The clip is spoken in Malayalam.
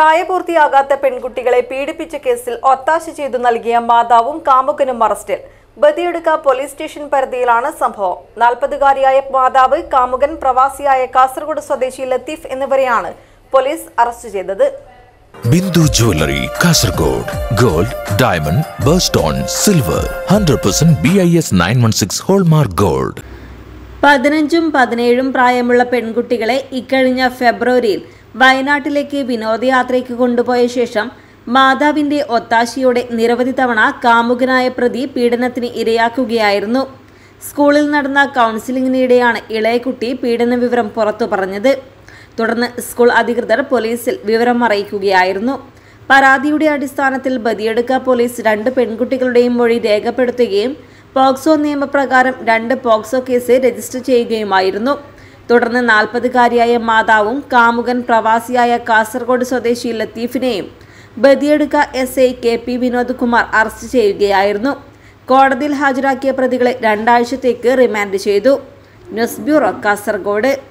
പ്രായപൂർത്തിയാകാത്ത പെൺകുട്ടികളെ പീഡിപ്പിച്ച കേസിൽ ഒത്താശ ചെയ്തു നൽകിയ മാതാവും കാമുകനും അറസ്റ്റിൽ ബദിയെടുക്ക പോലീസ് സ്റ്റേഷൻ പരിധിയിലാണ് സംഭവം നാൽപ്പതുകാരിയായ മാതാവ് കാമുകൻ പ്രവാസിയായ കാസർഗോഡ് സ്വദേശി ലത്തീഫ് എന്നിവരെയാണ് പോലീസ് അറസ്റ്റ് ചെയ്തത് Bindu jewellery Kasaragod gold diamond birthstone silver hundred percent B I S nine one six hallmark gold പതിനഞ്ചും പതിനേഴും പ്രായമുള്ള പെൺകുട്ടികളെ ഇക്കഴിഞ്ഞ ഫെബ്രുവരിയിൽ വയനാട്ടിലേക്ക് വിനോദയാത്രയ്ക്ക് കൊണ്ടുപോയ ശേഷം മാതാവിന്റെ ഒത്താശയോടെ നിരവധി തവണ കാമുകനായ പ്രതി പീഡനത്തിന് ഇരയാക്കുകയായിരുന്നു സ്കൂളിൽ നടന്ന കൗൺസിലിംഗിനിടെയാണ് ഇളയക്കുട്ടി പീഡന വിവരം പുറത്തു പറഞ്ഞത് തുടർന്ന് സ്കൂൾ അധികൃതർ പോലീസിൽ വിവരം അറിയിക്കുകയായിരുന്നു പരാതിയുടെ അടിസ്ഥാനത്തിൽ ബദിയെടുക്ക പോലീസ് രണ്ട് പെൺകുട്ടികളുടെയും മൊഴി രേഖപ്പെടുത്തുകയും പോക്സോ നിയമപ്രകാരം രണ്ട് പോക്സോ കേസ് രജിസ്റ്റർ ചെയ്യുകയുമായിരുന്നു തുടർന്ന് നാൽപ്പതുകാരിയായ മാതാവും കാമുകൻ പ്രവാസിയായ കാസർഗോഡ് സ്വദേശി ലത്തീഫിനെയും Badiyadka S I K P Vinod Kumar arrest ചെയ്യുകയായിരുന്നു കോടതിയിൽ ഹാജരാക്കിയ പ്രതികളെ രണ്ടാഴ്ചത്തേക്ക് റിമാൻഡ് ചെയ്തു ന്യൂസ് ബ്യൂറോ കാസർഗോഡ്